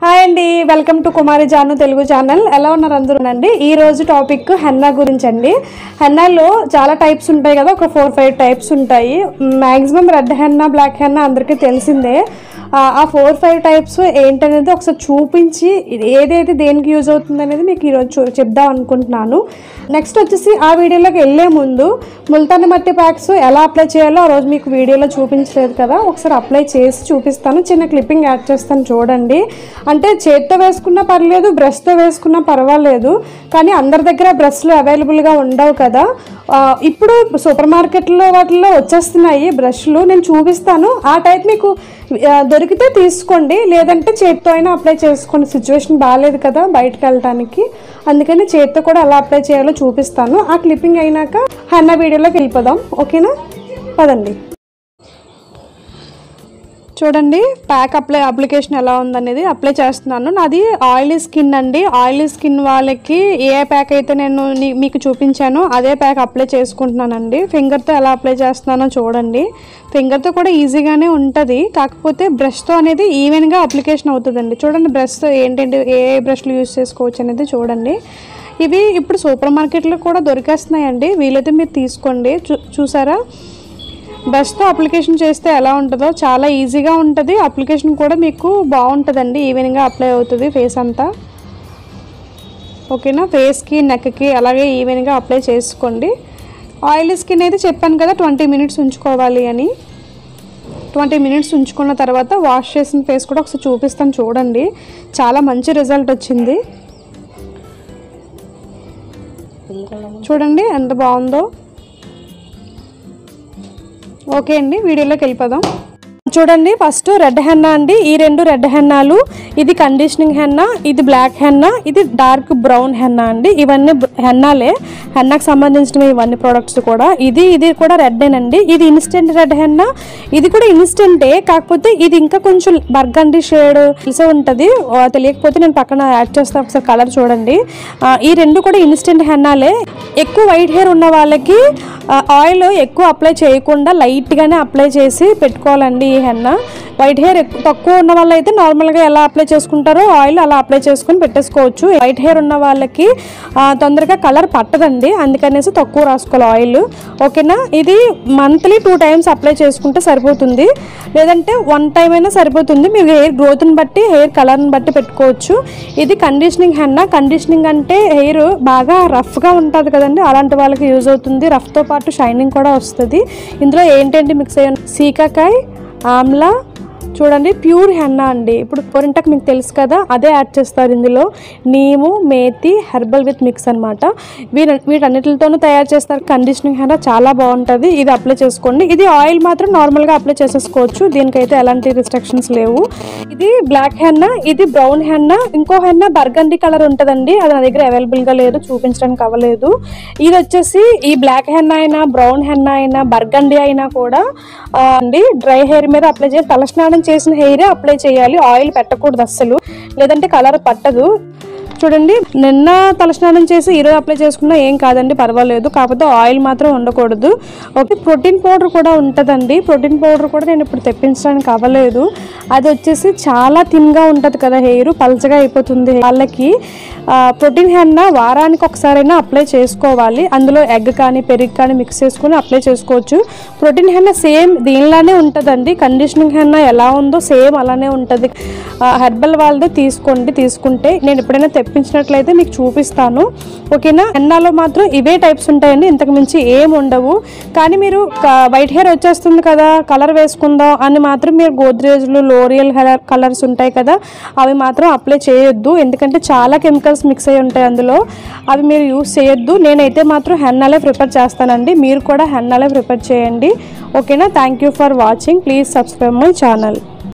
hi అండి welcome to Kumari Janu Telugu channel ఎలా ఉన్నారు అందరూ అండి ఈ రోజు టాపిక్ హెన్నా గురించి అండి హెన్నాలో చాలా టైప్స్ ఉంటాయి కదా ఒక ఫోర్ ఫైవ్ టైప్స్ ఉంటాయి maximum red henna black henna అందరికీ తెలిసిందే ఆ, ఆ ఫోర్ ఫైవ్ టైప్స్ ఏంటనేది ఒకసారి చూపించి ఇది ఏదైతే దేనికి యూజ్ అవుతుంది అనేది మీకు ఈరోజు చూ- చెప్దాం అనుకుంటున్నాను నెక్స్ట్ వచ్చేసి ఆ వీడియోలోకి వెళ్ళే ముందు ముల్తాని మట్టి ప్యాక్స్ ఎలా అప్లై చేయాలో ఆ రోజు మీకు వీడియోలో చూపించలేదు కదా ఒకసారి అప్లై చేసి చూపిస్తాను చిన్న క్లిప్పింగ్ యాడ్ చేస్తాను చూడండి అంటే చేత్తో వేసుకున్నా పర్లేదు బ్రష్తో వేసుకున్నా పర్వాలేదు కానీ అందరి దగ్గర బ్రష్లు అవైలబుల్గా ఉండవు కదా ఆ, ఇప్పుడు సూపర్ మార్కెట్లో వాటిల్లో వచ్చేస్తున్నాయి బ్రష్లు నేను చూపిస్తాను ఆ టైప్ మీకు ఆ, దొరికితే తీసుకోండి లేదంటే చేత్తో అయినా అప్లై చేసుకోండి సిచ్యువేషన్ బాగాలేదు కదా బయటకు వెళ్ళటానికి అందుకని చేత్తో కూడా ఎలా అప్లై చేయాలో చూపిస్తాను ఆ క్లిప్పింగ్ అయినాక హన్న వీడియోలోకి వెళ్ళిపోదాం ఓకేనా పదండి చూడండి ప్యాక్ అప్లై అప్లికేషన్ ఎలా ఉందనేది అప్లై చేస్తున్నాను నాది ఆయిలీ స్కిన్ అండి ఆయిలీ స్కిన్ వాళ్ళకి ఏ ప్యాక్ అయితే నేను నీ- మీకు చూపించానో అదే ప్యాక్ అప్లై చేసుకుంటున్నానండి ఫింగర్తో ఎలా అప్లై చేస్తున్నానో చూడండి ఫింగర్తో కూడా ఈజీగానే ఉంటుంది కాకపోతే బ్రష్తో అనేది ఈవెన్గా అప్లికేషన్ అవుతుందండి చూడండి బ్రష్తో ఏంటంటే ఏ ఏ బ్రష్లు యూస్ చేసుకోవచ్చు అనేది చూడండి ఇవి ఇప్పుడు సూపర్ మార్కెట్లో కూడా దొరికేస్తున్నాయండి వీలైతే మీరు తీసుకోండి చూ చూసారా బెస్ట్తో అప్లికేషన్ చేస్తే ఎలా ఉంటుందో చాలా ఈజీగా ఉంటుంది అప్లికేషన్ కూడా మీకు బాగుంటుందండి ఈవెన్గా అప్లై అవుతుంది ఫేస్ అంతా ఓకేనా ఫేస్కి నెక్కి అలాగే ఈవెన్గా అప్లై చేసుకోండి ఆయిల్ స్కిన్ అయితే చెప్పాను కదా ట్వంటీ మినిట్స్ ఉంచుకోవాలి అని ట్వంటీ మినిట్స్ ఉంచుకున్న తర్వాత వాష్ చేసిన ఫేస్ కూడా ఒకసారి చూపిస్తాను చూడండి చాలా మంచి రిజల్ట్ వచ్చింది చూడండి ఎంత బాగుందో ఓకే అండి వీడియోలోకి వెళ్ళిపోదాం చూడండి ఫస్ట్ రెడ్ హెన్నా అండి ఈ రెండు రెడ్ హెన్నాలు ఇది కండిషనింగ్ హెన్నా ఇది బ్లాక్ హెన్నా ఇది డార్క్ బ్రౌన్ హెన్నా అండి ఇవన్నీ బ్- హెన్నాలే హెన్నాకి సంబంధించినవి ఇవన్నీ ప్రోడక్ట్స్ కూడా ఇది ఇది కూడా రెడ్ అండి ఇది ఇన్స్టెంట్ రెడ్ హెన్నా ఇది కూడా ఇన్స్టెంటే కాకపోతే ఇది ఇంకా కొంచెం బర్గండి షేడ్ తెలిసే ఉంటుంది ఆ, తెలియకపోతే నేను పక్కన యాడ్ చేస్తాను ఒకసారి కలర్ చూడండి ఆ, ఈ రెండు కూడా ఇన్స్టెంట్ హెన్నాలే ఎక్కువ వైట్ హెయిర్ ఉన్న వాళ్ళకి ఆ, ఆయిల్ ఎక్కువ అప్లై చేయకుండా లైట్గానే అప్లై చేసి పెట్టుకోవాలండి ఈ హెన్న వైట్ హెయిర్ ఎక్కువ తక్కువ ఉన్న వాళ్ళు అయితే నార్మల్గా ఎలా అప్లై చేసుకుంటారో ఆయిల్ అలా అప్లై చేసుకొని పెట్టేసుకోవచ్చు వైట్ హెయిర్ ఉన్న వాళ్ళకి ఆ, తొందరగా కలర్ పట్టదండి అందుకనేసి తక్కువ రాసుకోవాలి ఆయిల్ ఓకేనా ఇది మంత్లీ టూ టైమ్స్ అప్లై చేసుకుంటే సరిపోతుంది లేదంటే వన్ టైం అయినా సరిపోతుంది మీరు హెయిర్ గ్రోత్ని బట్టి హెయిర్ కలర్ని బట్టి పెట్టుకోవచ్చు ఇది కండిషనింగ్ హెన్న కండిషనింగ్ అంటే హెయిర్ బాగా రఫ్గా ఉంటుంది కదండి అలాంటి వాళ్ళకి యూజ్ అవుతుంది రఫ్తో పాటు షైనింగ్ కూడా వస్తుంది ఇందులో ఏంటంటే మిక్స్ అయ్యి సీకాకాయ ఆమ్లా చూడండి ప్యూర్ హెన్నా అండి ఇప్పుడు పొరింటకు మీకు తెలుసు కదా అదే యాడ్ చేస్తారు ఇందులో neem methi herbal with mix అనమాట వీటి వీటన్నిటితోనూ తయారు చేస్తారు కండిషనింగ్ హెన్నా చాలా బాగుంటుంది ఇది అప్లై చేసుకోండి ఇది ఆయిల్ మాత్రం నార్మల్గా అప్లై చేసేసుకోవచ్చు దీనికైతే ఎలాంటి రిస్ట్రిక్షన్స్ లేవు ఇది బ్లాక్ హెన్నా ఇది బ్రౌన్ హెన్నా ఇంకో హెన్నా బర్గండి కలర్ ఉంటుందండి అది నా దగ్గర అవైలబుల్గా లేదు చూపించడానికి అవ్వలేదు ఇది వచ్చేసి ఈ బ్లాక్ హెన్నా అయినా బ్రౌన్ హెన్నా అయినా బర్గండి అయినా కూడా ఆ, అండి డ్రై హెయిర్ మీద అప్లై చేసి తలస్నానం చేసిన హెయిర్ అప్లై చేయాలి ఆయిల్ పెట్టకూడదు అస్సలు లేదంటే కలర్ పట్టదు చూడండి నిన్న తలస్నానం చేసి ఈరోజు అప్లై చేసుకున్నా ఏం కాదండి పర్వాలేదు కాకపోతే ఆయిల్ మాత్రం ఉండకూడదు ఓకే ప్రోటీన్ పౌడర్ కూడా ఉంటుందండి ప్రోటీన్ పౌడర్ కూడా నేను ఇప్పుడు తెప్పించడానికి అవ్వలేదు అది వచ్చేసి చాలా థిన్గా ఉంటుంది కదా హెయిర్ పలచగా అయిపోతుంది వాళ్ళకి ఆ, ప్రోటీన్ హెన్న వారానికి ఒకసారైనా అప్లై చేసుకోవాలి అందులో ఎగ్ కానీ పెరుగు కానీ మిక్స్ చేసుకొని అప్లై చేసుకోవచ్చు ప్రోటీన్ హెన్న సేమ్ దీనిలానే ఉంటుందండి కండిషనింగ్ హెన్న ఎలా ఉందో సేమ్ అలానే ఉంటుంది హెర్బల్ వాళ్ళదే తీసుకోండి తీసుకుంటే నేను ఎప్పుడైనా తెప్పించినట్లయితే మీకు చూపిస్తాను ఓకేనా హెన్నాలో మాత్రం ఇవే టైప్స్ ఉంటాయండి ఇంతకు మించి ఏం ఉండవు కానీ మీరు వైట్ హెయిర్ వచ్చేస్తుంది కదా కలర్ వేసుకుందాం అని మాత్రం మీరు గోద్రేజ్లు లోరియల్ కలర్ కలర్స్ ఉంటాయి కదా అవి మాత్రం అప్లై చేయొద్దు ఎందుకంటే చాలా కెమికల్స్ మిక్స్ అయి ఉంటాయి అందులో అవి మీరు యూస్ చేయొద్దు నేనైతే మాత్రం హెన్నాలే ప్రిపేర్ చేస్తానండి మీరు కూడా హెన్నాలే ప్రిపేర్ చేయండి ఓకేనా thank you for watching please subscribe my channel